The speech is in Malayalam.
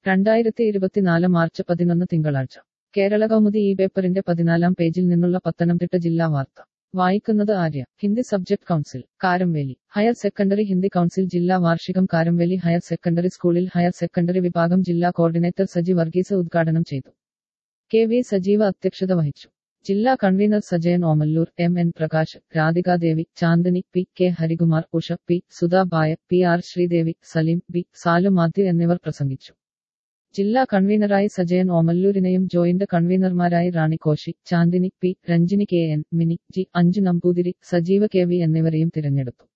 രണ്ടായിരത്തി ഇരുപത്തിനാല് മാർച്ച് പതിനൊന്ന് തിങ്കളാഴ്ച കേരള കൗമുദി ഈ പേപ്പറിന്റെ പതിനാലാം പേജിൽ നിന്നുള്ള പത്തനംതിട്ട ജില്ലാ വാർത്ത വായിക്കുന്നത് Arya Hindi subject council Karamveli higher secondary Hindi council ജില്ലാ വാർഷികം കാരംവേലി ഹയർ സെക്കൻഡറി സ്കൂളിൽ ഹയർ സെക്കൻഡറി വിഭാഗം ജില്ലാ കോർഡിനേറ്റർ സജി വർഗീസ് ഉദ്ഘാടനം ചെയ്തു കെ വി സജീവ അധ്യക്ഷത വഹിച്ചു ജില്ലാ convener Sajayan Omallur M N Prakash Radhikadevi Chandini P K Harikumar Usha P Sudha Bai P R Sreedevi Saleem B Salu Mathew എന്നിവർ പ്രസംഗിച്ചു ജില്ലാ കൺവീനറായി സജയൻ ഓമല്ലൂരിനെയും ജോയിന്റ് കൺവീനർമാരായി Rani Koshy Chandini P Ranjini K N Mini G Anju Namboothiri Sajeeva K V എന്നിവരെയും തിരഞ്ഞെടുത്തു